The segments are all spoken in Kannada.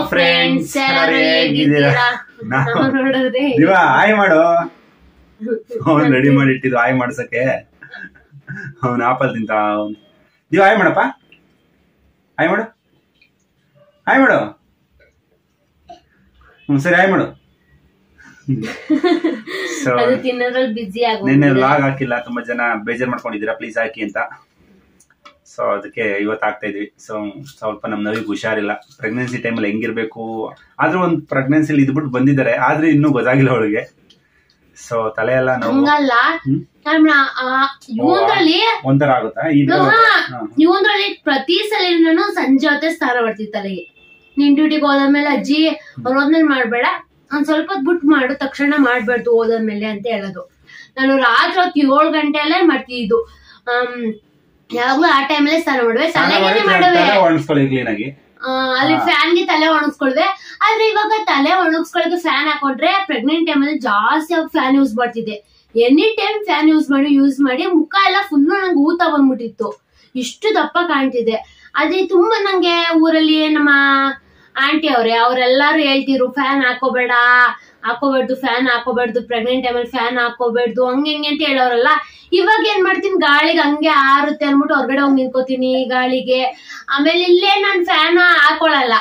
ಫ್ರೆಂಡ್ಸ್ ಎಲ್ಲರೂ ಹೇಗಿದ್ದೀರಾ ನಾವು- ನಾವು ನೋಡಿದ್ರೆ ನೀವ ಆಯ್ ಮಾಡು ಅವ್ನ್ ರೆಡಿ ಮಾಡಿ ಇಟ್ಟಿದ್ದು ಆಯ್ ಮಾಡ್ಸಕ್ಕೆ ಅವ್ನ ಆಪಲ್ ತಿಂತ ಅವ್ನ್ ನೀವ್ ಆಯ್ ಮಾಡಪ್ಪ ಆಯ್ ಮಾಡು ಆಯ್ ಮಾಡು ಹ್ಮ್ ಸರಿ ಆಯ್ ಮಾಡು ಸೊ ಅದು ತಿನ್ನೋದ್ರಲ್ಲಿ ಬಿಸಿ ನಿನ್ನೆ ಆಗೋಗಿದೆ ಲಾಗ್ ಹಾಕಿಲ್ಲ ತುಂಬಾ ಜನ ಬೇಜಾರ್ ಮಾಡ್ಕೊಂಡಿದ್ದೀರಾ ಪ್ಲೀಸ್ ಹಾಕಿ ಅಂತ ಸೊ ಅದಕ್ಕೆ ಇವತ್ತು ಹಾಕ್ತಾ ಇದ್ವಿ ಸೊ ಸ್ವಲ್ಪ ನಮ್ ನವಿಗೆ ಹುಷಾರಿಲ್ಲ ಪ್ರೆಗ್ನೆನ್ಸಿ ಟೈಮಲ್ಲಿ ಹೆಂಗಿರ್ಬೇಕು ಆದ್ರೂ ಒಂದು ಪ್ರೆಗ್ನೆನ್ಸಿಲಿ ಇದ್ಬಿಟ್ಟು ಬಂದಿದ್ದಾರೆ ಆದ್ರೆ ಇನ್ನೂ ಗೊತ್ತಾಗಿಲ್ಲ ಅವಳಿಗೆ ಸೊ ತಲೆ ಎಲ್ಲ ನೋವು ಹಂಗಲ್ಲ ಹ್ಮ್? ಇವಂದ್ರಲ್ಲಿ ಒಂಥರ ಆಗುತ್ತಾ ಇದು ಇವಂದ್ರಲ್ಲಿ ಪ್ರತಿ ಸಲ ನಾನು ಸಂಜೆ ಹೊತ್ತೆ ಸ್ನಾನ ಮಾಡ್ತಿದ್ದೆ ತಲೆಗೆ ನಿನ್ ಡ್ಯೂಟಿಗೆ ಹೋದ್ಮೇಲೆ ಅಜ್ಜಿ ಅವ್ರು ಹೋದ್ಮೇಲೆ ಮಾಡ್ಬೇಡ ಒಂದ್ ಸ್ವಲ್ಪ ಹೊತ್ತು ಬಿಟ್ಟು ಮಾಡು ತಕ್ಷಣ ಮಾಡ್ಬಾರ್ದು ಹೋದ್ಮೇಲೆ ಅಂತ ಹೇಳೋದು ನಾನು ರಾತ್ರಿ ಹೊತ್ತು ಏಳು ಗಂಟೆಯಲ್ಲೇ ಮಾಡ್ತಿದ್ದು ಆಮ್, ಯಾವಾಗ್ಲೂ ಆ ಟೈಮಲ್ಲೇ ಸ್ನಾನ ಮಾಡುವೆ ತಲೆಗೇನೆ ಮಾಡುವೆ ತಲೆ ಒಣಸ್ಕೊಳ್ಳಿ ಕ್ಲೀನ್ ಆಗಿ ಆ, ಅಲ್ಲಿ ಫ್ಯಾನ್ ಗೆ ತಲೆ ಒಣಗಿಸ್ಕೊಳ್ವೆ ಆದ್ರೆ ಇವಾಗ ತಲೆ ಒಣಗಿಸ್ಕೊಳಕ್ಕೆ ಫ್ಯಾನ್ ಹಾಕೊಂಡ್ರೆ ಪ್ರೆಗ್ನೆಂಟ್ ಟೈಮಲ್ಲಿ ಜಾಸ್ತಿ ಆಗಿ ಫ್ಯಾನ್ ಯೂಸ್ ಮಾಡ್ತಿದ್ದೆ ಎನಿ ಟೈಮ್ ಫ್ಯಾನ್ ಯೂಸ್ ಮಾಡಿ ಯೂಸ್ ಮಾಡಿ ಮುಖ ಎಲ್ಲ ಫುಲ್ ನಂಗೆ ಊತ ಬಂದ್ಬಿಟ್ಟಿತ್ತು ಇಷ್ಟು ದಪ್ಪ ಕಾಣ್ತಿದೆ ಅದೇ ತುಂಬಾ ನಂಗೆ ಊರಲ್ಲಿ ನಮ್ಮ ಆಂಟಿ ಅವ್ರೆ ಅವ್ರೆಲ್ಲಾರು ಹೇಳ್ತಿರು ಫ್ಯಾನ್ ಹಾಕೋಬೇಡ ಹಾಕೋಬಾರ್ದು ಫ್ಯಾನ್ ಹಾಕೋಬಾರ್ದು ಪ್ರೆಗ್ನೆಂಟ್ ಟೈಮಲ್ಲಿ ಫ್ಯಾನ್ ಹಾಕೋಬಾರ್ದು ಹಂಗೆ ಹಿಂಗೆ ಅಂತ ಹೇಳೋರಲ್ಲ ಇವಾಗ ಏನ್ ಮಾಡ್ತೀನಿ ಗಾಳಿಗೆ ಹಂಗೆ ಆರುತ್ತೆ ಅನ್ಬಿಟ್ಟು ಹೊರಗಡೆ ಹೋಗಿ ನಿಂತ್ಕೋತೀನಿ ಗಾಳಿಗೆ ಆಮೇಲೆ ಇಲ್ಲೇ ನಾನ್ ಫ್ಯಾನ್ ಹಾಕೊಳಲ್ಲ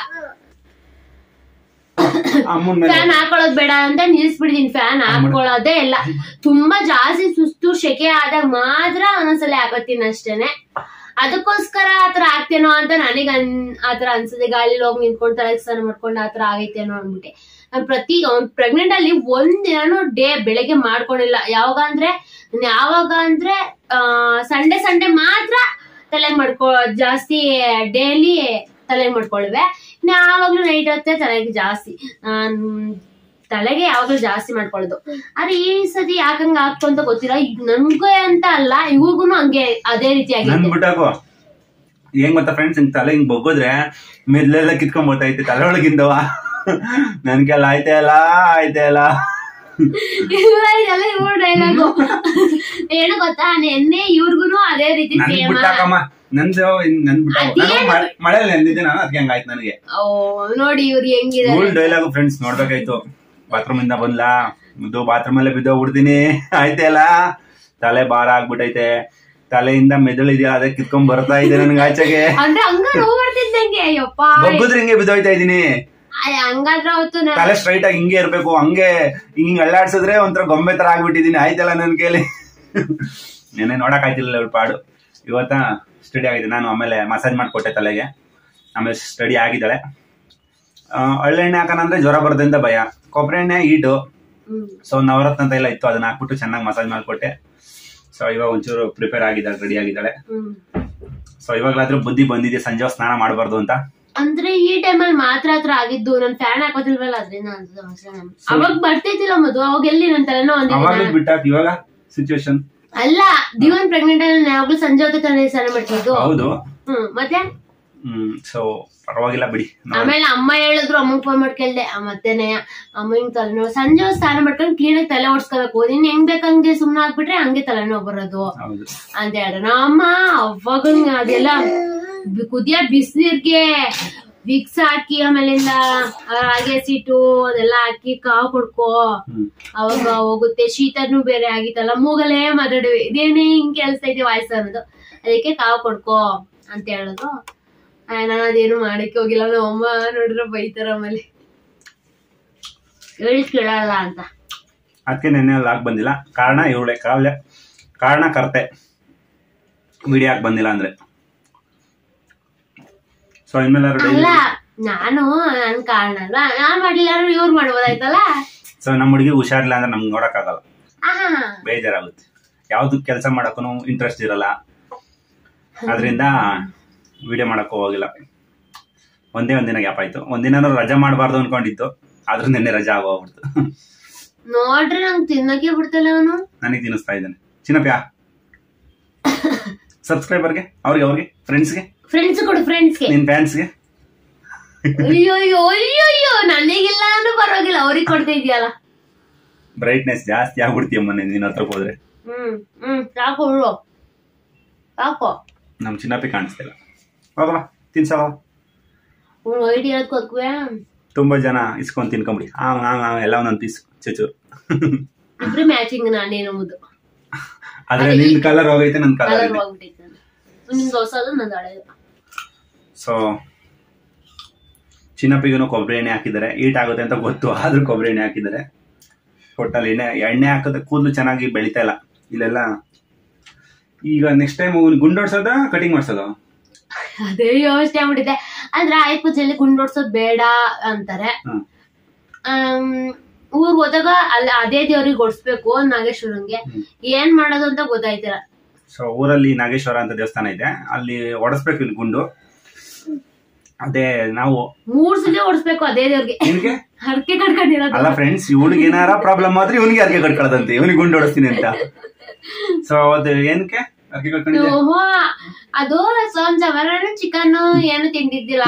ಅಮ್ಮನ ಮೇಲೆ ಫ್ಯಾನ್ ಹಾಕೊಳ್ಳೋದ್ ಬೇಡ ಅಂತ ನಿಲ್ಸ್ಬಿಡ್ತೀನಿ ಫ್ಯಾನ್ ಹಾಕೊಳ್ಳೋದೇ ಇಲ್ಲ ತುಂಬಾ ಜಾಸ್ತಿ ಸುಸ್ತು ಶೆಕೆ ಆದಾಗ ಮಾತ್ರ ಒಂದೊಂದ್ಸಲ ಹಾಕೋತೀನಿ ಅಷ್ಟೇನೆ ಅದಕ್ಕೋಸ್ಕರ ಆತರ ಆಗ್ತೇನೋ ಅಂತ ನನಗೆ ಅನ್ ಆತರ ಅನ್ಸುತ್ತೆ ಗಾಳಿಲಿ ಹೋಗಿ ನಿಂತ್ಕೊಂಡು ತಲೆಗೆ ಸ್ನಾನ ಮಾಡ್ಕೊಂಡು ಆತರ ಆಗೈತೇನೋ ಅನ್ಬಿಟ್ಟೆ ನಾನು ಪ್ರತಿ ಪ್ರೆಗ್ನೆಂಟ್ ಅಲ್ಲಿ ಒಂದ್ ದಿನಾನು ಡೇ ಬೆಳಗ್ಗೆ ಮಾಡ್ಕೊಂಡಿಲ್ಲ ಯಾವಾಗ ಅಂದ್ರೆ ನಾನ್ ಯಾವಾಗ ಅಂದ್ರೆ ಸಂಡೆ ಸಂಡೆ ಮಾತ್ರ ತಲೆ ಮಾಡ್ಕೊ ಜಾಸ್ತಿ ಡೈಲಿ ತಲೆ ಮಾಡ್ಕೊಳ್ವೆ ಇನ್ನು ಯಾವಾಗ್ಲೂ ನೈಟ್ ಹೊತ್ತೆ ತಲೆಗೆ ಜಾಸ್ತಿ ನಾನ್ ತಲೆಗೆ ಯಾವಾಗ್ಲೂ ಜಾಸ್ತಿ ಮಾಡ್ಕೊಳ್ಳೋದು ಆದ್ರೆ ಈ ಸತಿ ಯಾಕಂಗ ಆಗ್ತು ಅಂತ ಗೊತ್ತಿಲ್ಲ ಈಗ ನನ್ಗೆ ಅಂತ ಅಲ್ಲ ಇವ್ರಿಗೂ ಹಂಗೆ ಅದೇ ರೀತಿ ನನ್ ಆಗಿದೆ ಬಿಟ್ಟಾಕು ಹೆಂಗ್ ಗೊತ್ತಾ ಫ್ರೆಂಡ್ಸ್ ಹಿಂಗ್ ತಲೆ ಹಿಂಗ್ ಬಗ್ಗೋದ್ರೆ ಮೆದ್ಲೆಲ್ಲ ಕಿತ್ಕೊಂಡ್ ಬರ್ತೈತೆ ತಲೆ ಒಳಗಿಂದವ ನನ್ ಕೆಲ ಆಯ್ತಾ ಇಲ್ಲ ಆಯ್ತಾ ಇಲ್ಲ ಇಲ್ಲ ಇದೆಲ್ಲ ಇವ್ರ ಡೈಲಾಗು ಏನು ಗೊತ್ತಾ ನೆನ್ನೆ ಇವ್ರಿಗೂ ಅದೇ ರೀತಿ ನನ್ ಸೇಮ್ ಬಿಟ್ಟಾಕಮ್ಮ ನಂದು ಇನ್- ನನ್ ಬಿಟ್ಟಾಕು ನಾನು ಅದೇನು? ಮಳೆ- ಮಳೆಯಲ್ಲಿ ನೆಂದಿದ್ದೆ ನಾನು ಅದಕ್ಕೆ ಹಂಗಾಯ್ತು ನನಗೆ ಓ ನೋಡಿ ಇವ್ರು ಹೆಂಗಿದ್ದಾರೆ ರೂಲ್ ಡೈಲಾಗ್ ಫ್ರೆಂಡ್ಸ್ ನೋಡ್ಬೇಕಾಯ್ತು ಬಾತ್ರೂಮ್ ಇಂದ ಬಂದ್ಲಾ ಇದು ಬಾತ್ರೂಮ್ ಅಲ್ಲೇ ಬಿದ್ದೋಗ್ಬಿಡ್ತೀನಿ ಆಯ್ತಲ್ಲ ತಲೆ ಭಾರ ಆಗ್ಬಿಟ್ಟೈತೆ ತಲೆಯಿಂದ ಮೆದುಳು ಇದೆಯಲ್ಲ ಅದೇ ಕಿತ್ಕೊಂಡ್ ಬರ್ತಾ ಇದೆ ನನ್ಗೆ ಆಚೆಗೆ ಅಂದ್ರೆ ಹಂಗ ನೋವು ಬರ್ತಿದ್ದಂಗೆ ಅಯ್ಯಪ್ಪ ಬಗ್ಗುದ್ರೆ ಹಿಂಗೆ ಬಿದ್ದೋಯ್ತಾ ಇದೀನಿ ಅಯ್ಯ, ಹಂಗಾದ್ರೆ ಅವತ್ತು ನಾ ತಲೆ ಸ್ಟ್ರೈಟ್ ಆಗಿ ಹಿಂಗೆ ಇರ್ಬೇಕು ಹಂಗೆ ಹಿಂಗ್ ಅಳ್ಳಾಡ್ಸಿದ್ರೆ ಒಂಥರ ಗೊಂಬೆ ತರ ಆಗ್ಬಿಟ್ಟಿದೀನಿ ಆಯ್ತಲ್ಲ ನನ್ ಕೈಲಿ ನೆನೆ ನೋಡಕ್ ಆಯ್ತಿಲ್ಲ ಅವ್ಳ ಪಾಡು ಇವತ್ತ ಸ್ಟಡಿ ಆಗಿದೆ ನಾನು ಆಮೇಲೆ ಮಸಾಜ್ ಮಾಡ್ಕೊಟ್ಟೆ ತಲೆಗೆ ಆಮೇಲೆ ಸ್ಟಡಿ ಆಗಿದ್ದಾಳೆ ಆ, ಎಳ್ಳೆಣ್ಣೆ ಹಾಕೋಣಂದ್ರೆ ಜ್ವರ ಬರೋದ್ರಿಂದ ಭಯ ಕೊಬ್ಬರಿ ಎಣ್ಣೆ ಹೀಟು ಹ್ಮ್. ಸೊ ನವರತ್ನ ಅಂತ ಎಲ್ಲ ಇತ್ತು ಅದನ್ನ ಹಾಕ್ಬಿಟ್ಟು ಚೆನ್ನಾಗಿ ಮಸಾಜ್ ಮಾಡ್ಕೊಟ್ಟೆ ಸೊ ಇವಾಗ ಒಂಚೂರು ಪ್ರಿಪೇರ್ ಆಗಿದ್ದಾಳೆ ರೆಡಿ ಆಗಿದ್ದಾಳೆ ಹ್ಮ್. ಸೊ ಇವಾಗ್ಲಾದ್ರೂ ಬುದ್ಧಿ ಬಂದಿದೆ ಸಂಜೆ ಹೊತ್ತು ಸ್ನಾನ ಮಾಡಬಾರ್ದು ಅಂತ ಅಂದ್ರೆ ಈ ಟೈಮಲ್ಲಿ ಮಾತ್ರ ಹತ್ರ ಆಗಿದ್ದು ನನ್ ಫ್ಯಾನ್ ಹಾಕೋದಿಲ್ವಲ್ಲ ಅದ್ರಿಂದ ಅನ್ಸುತ್ತೆ ಅಷ್ಟೇ ನಮ್ಗೆ. ಅವಾಗ ಬರ್ತಿದ್ದಿಲ್ಲ ಮದು ಅವಾಗ ಎಲ್ಲಿ ನನ್ ತಲೆನೋ ಅವಾಗ್ಲೂ ಒಂದಿನ ಬಿಟ್ಟಾಕ್ ಇವಾಗ ಸಿಚುವೇಶನ್ ಅಲ್ಲ ದಿವನ್ ಪ್ರೆಗ್ನೆಂಟ್ ಅಲ್ಲಿ ಯಾವಾಗ್ಲೂ ಸಂಜೆ ಹೊತ್ತು ತಾನೇ ಸ್ನಾನ ಮಾಡ್ತಿದ್ದು ಹೌದು ಹ್ಮ್ ಮತ್ತೆ ಹ್ಮ್ ಸೊ ಪರವಾಗಿಲ್ಲ ಬಿಡಿ ನೋಡೋಣ. ಆಮೇಲೆ ಅಮ್ಮ ಹೇಳಿದ್ರು ಅಮ್ಮಂಗ್ ಫೋನ್ ಮಾಡಿ ಕೇಳ್ದೆ ಆ, ಮತ್ತೆನೆ ಅಮ್ಮ ಹಿಂಗ್ ತಲೆನೋವು ಸಂಜೆ ಹೊತ್ತು ಸ್ನಾನ ಮಾಡ್ಕೊಂಡು ಕ್ಲೀನಾಗಿ ತಲೆ ಓಡಿಸ್ಕೋಬೇಕು ನೀನ್ ಹೆಂಗ್ ಬೇಕಂಗೆ ಸುಮ್ನೆ ಆಗ್ಬಿಟ್ರೆ ಹಂಗೆ ತಲೆನೋವು ಬರೋದು ಹೌದು ಅಂತ ಹೇಳಿದ್ರು ಅಮ್ಮ ಅವಾಗ ಅದೆಲ್ಲ ಬಿ- ಕುದಿಯ ಬಿಸಿನೀರ್ಗೆ ವಿಕ್ಸ್ ಹಾಕಿ ಆಮೇಲಿಂದ ರಾಗಿ ಸೀಟು ಅದೆಲ್ಲ ಹಾಕಿ ಕಾವು ಕೊಡ್ಕೋ ಹ್ಮ್ ಅವಾಗ ಹೋಗುತ್ತೆ ಶೀತನೂ ಬೇರೆ ಆಗಿತ್ತಲ್ಲ ಮೂಗಲೇ ಮಾತಾಡುವೆ ಇದೇನೇ ಹಿಂಗ್ ಕೇಳಿಸ್ತಾ ಇದೆ ವಾಯ್ಸ್ ಅನ್ನೋದು ಅದಕ್ಕೆ ಕಾವು ಕೊಡ್ಕೋ ಅಂತ ಹೇಳಿದ್ರು ನಾನು ಅದೇನು ಮಾಡಕ್ಕೆ ಹೋಗಿಲ್ಲ ನಮ್ಮ ಅಮ್ಮ ನೋಡಿದ್ರೆ ಬೈತಾರ ಆಮೇಲೆ ಹೇಳಿ ಕೇಳಲ್ಲ ಅಂತ ಅದಕ್ಕೆ ನೆನ್ನೆ ಲಾಗ್ ಬಂದಿಲ್ಲ ಕಾರಣ ಇವಳೆ ಕಾವ್ಯ ಕಾರಣ ಕರ್ತೆ ವಿಡಿಯೋ ಹಾಕ್ ಬಂದಿಲ್ಲ ಅಂದ್ರೆ ಸೊ ಇನ್ಮೇಲಾದ್ರು ಅಲ್ಲ ಡೈಲಿ ನಾನು ನನ್ ಕಾರಣ ಅಲ್ವಾ ನಾನ್ ಮಾಡ್ಲಿಲ್ಲ ಅಂದ್ರೆ ಇವ್ರು ಮಾಡ್ಬೋದಾಯ್ತಲ್ಲ ಸೊ ನಮ್ಮ ಹುಡುಗಿ ಹುಷಾರಿಲ್ಲ ಅಂದ್ರೆ ನಮ್ಗೆ ನೋಡಕ್ಕಾಗಲ್ಲ ಆಹಾ ಬೇಜಾರಾಗುತ್ತೆ ಯಾವ್ದು ಕೆಲಸ ಮಾಡಕ್ಕೂ ಇಂಟ್ರೆಸ್ಟ್ ಇರಲ್ಲ ಅದರಿಂದ ವಿಡಿಯೋ ಮಾಡಕ್ಕೂ ಹೋಗಿಲ್ಲ ಒಂದೇ ಒಂದಿನ ಗ್ಯಾಪ್ ಆಯ್ತು ಒಂದಿನ ರಜಾ ಮಾಡಬಾರ್ದು ಅನ್ಕೊಂಡಿತ್ತು ಆದ್ರೂ ನಿನ್ನೆ ರಜಾ ಆಗೋಗ್ಬಿಡ್ತು ನೋಡ್ರಿ ನಂಗ್ ತಿನ್ನಕ್ಕೆ ಬಿಡ್ತಿಲ್ಲ ಅವನು ನನಗೆ ತಿನ್ನಿಸ್ತಾ ಇದ್ದಾನೆ ಚಿನ್ನಪ್ಪ ಸಬ್ಸ್ಕ್ರೈಬರ್ಗೆ ಅವ್ರಿಗೆ ಅವ್ರಿಗೆ ಫ್ರೆಂಡ್ಸ್ಗೆ ಫ್ರೆಂಡ್ಸ್ ಕೊಡು ಫ್ರೆಂಡ್ಸ್ಗೆ ನಿನ್ ಫ್ಯಾನ್ಸ್ಗೆ ಅಯ್ಯೋ ಅಯ್ಯೋ ಅಯ್ಯೋ ಅಯ್ಯೋ ನನಗಿಲ್ಲ ಅಂದ್ರೂ ಪರವಾಗಿಲ್ಲ ಅವ್ರಿಗೆ ಕೊಡ್ತಾ ಇದೆಯಲ್ಲ ಬ್ರೈಟ್ನೆಸ್ ಜಾಸ್ತಿ ಆಗ್ಬಿಡ್ತೀಯಮ್ಮ ನಿನ್ನ ಹತ್ರಕ್ಕೆ ಹೋದ್ರೆ ಹ್ಮ್ ಹ್ಮ್ ಸಾಕು ಹುಳು ಸಾಕು ನಮ್ ಚಿನ್ನಪ್ಪಿ ಕಾಣಿಸ್ತಿಲ್ಲ ಹೋಗವ ತಿನ್ಸವ ವೈಟ್ ಇರೋದ್ ಕೊತ್ಕುವೆ ತುಂಬಾ ಜನ ಇಸ್ಕೊಂಡ್ ತಿನ್ಕೊಂಬಿಡಿ ಆ ಆ, ಆ, ಎಲ್ಲ ಒಂದೊಂದು ಪೀಸ್ ಚೂಚೂರು ಇಬ್ರು ಮ್ಯಾಚಿಂಗ್ ನಾನೇನುವುದು ಆದ್ರೆ ನಿನ್ ಕಲರ್ ಹೋಗೈತೆ ನನ್ ಕಲರ್ ಕಲರ್ ಇದೆ ಹೋಗ್ಬಿಟ್ಟೈತೆ ನಿಮ್ದು ಹೊಸದು ನಂದು ಹಳೇದು ಸೊ ಚಿನ್ನಪ್ಪಿಗೂ ಕೊಬ್ಬರಿ ಎಣ್ಣೆ ಹಾಕಿದ್ದಾರೆ ಈಟ್ ಆಗುತ್ತೆ ಅಂತ ಗೊತ್ತು ಆದ್ರೂ ಕೊಬ್ಬರಿ ಎಣ್ಣೆ ಹಾಕಿದ್ದಾರೆ ಒಟ್ಟಲ್ಲಿ ಎಣ್ಣೆ ಎಣ್ಣೆ ಹಾಕಿದ್ರೆ ಕೂದಲು ಚೆನ್ನಾಗಿ ಬೆಳಿತಾ ಇಲ್ಲ ಇಲ್ಲೆಲ್ಲ ಈಗ ನೆಕ್ಸ್ಟ್ ಟೈಮ್ ಗುಂಡೋಡ್ಸೋದ ಕಟಿಂಗ್ ಮಾಡ್ಸೋದ ಅದೇ ಯೋಚನೆ ಆಗ್ಬಿಟ್ಟಿದೆ ಅಂದ್ರೆ ಆಯ್ತು ಪೂಜೆಯಲ್ಲಿ ಗುಂಡೋಡ್ಸೋದ್ ಬೇಡ ಅಂತಾರೆ ಹ್ಮ್. ಆಮ್, ಊರ್ ಹೋದಾಗ ಅಲ್ಲಿ ಅದೇ ದೇವ್ರಿಗೆ ಓಡಿಸ್ಬೇಕು ನಾಗೇಶ್ವರಂಗೆ ಹ್ಮ್. ಏನ್ ಮಾಡೋದು ಅಂತ ಗೊತ್ತಾಯ್ತಿಲ್ಲ ಸೊ ಊರಲ್ಲಿ ನಾಗೇಶ್ವರ ಅಂತ ದೇವಸ್ಥಾನ ಇದೆ ಅಲ್ಲಿ ಹೊಡೆಸ್ಬೇಕು ಇಲ್ಲಿ ಗುಂಡು ಅದೇ ನಾವು ಮೂರ್ ಸಲ ಓಡಿಸ್ಬೇಕು ಅದೇ ದೇವ್ರಿಗೆ ನಿನ್ಗೆ ಹರಕೆ ಕಟ್ಕೊಂಡಿರೋದು ಅಲ್ಲ ಫ್ರೆಂಡ್ಸ್ ಇವನಿಗೆ ಏನಾರ ಪ್ರಾಬ್ಲಮ್ ಆದ್ರೆ ಇವನಿಗೆ ಅರ್ಕೆ ಕಟ್ಕೊಳ್ಳೋದಂತೆ ಇವನಿಗೆ ಗುಂಡು ಹೊಡಿಸ್ತೀನಿ ಅಂತ ಸೊ ಅದು ಏನಕ್ಕೆ ಅರ್ಕೆ ಕಟ್ಕೊಂಡಿದ್ದೆ ಓಹೋ ಅದು ಸೋಮವಾರ ಚಿಕನ್ ಏನು ತಿಂದಿದ್ದಿಲ್ಲ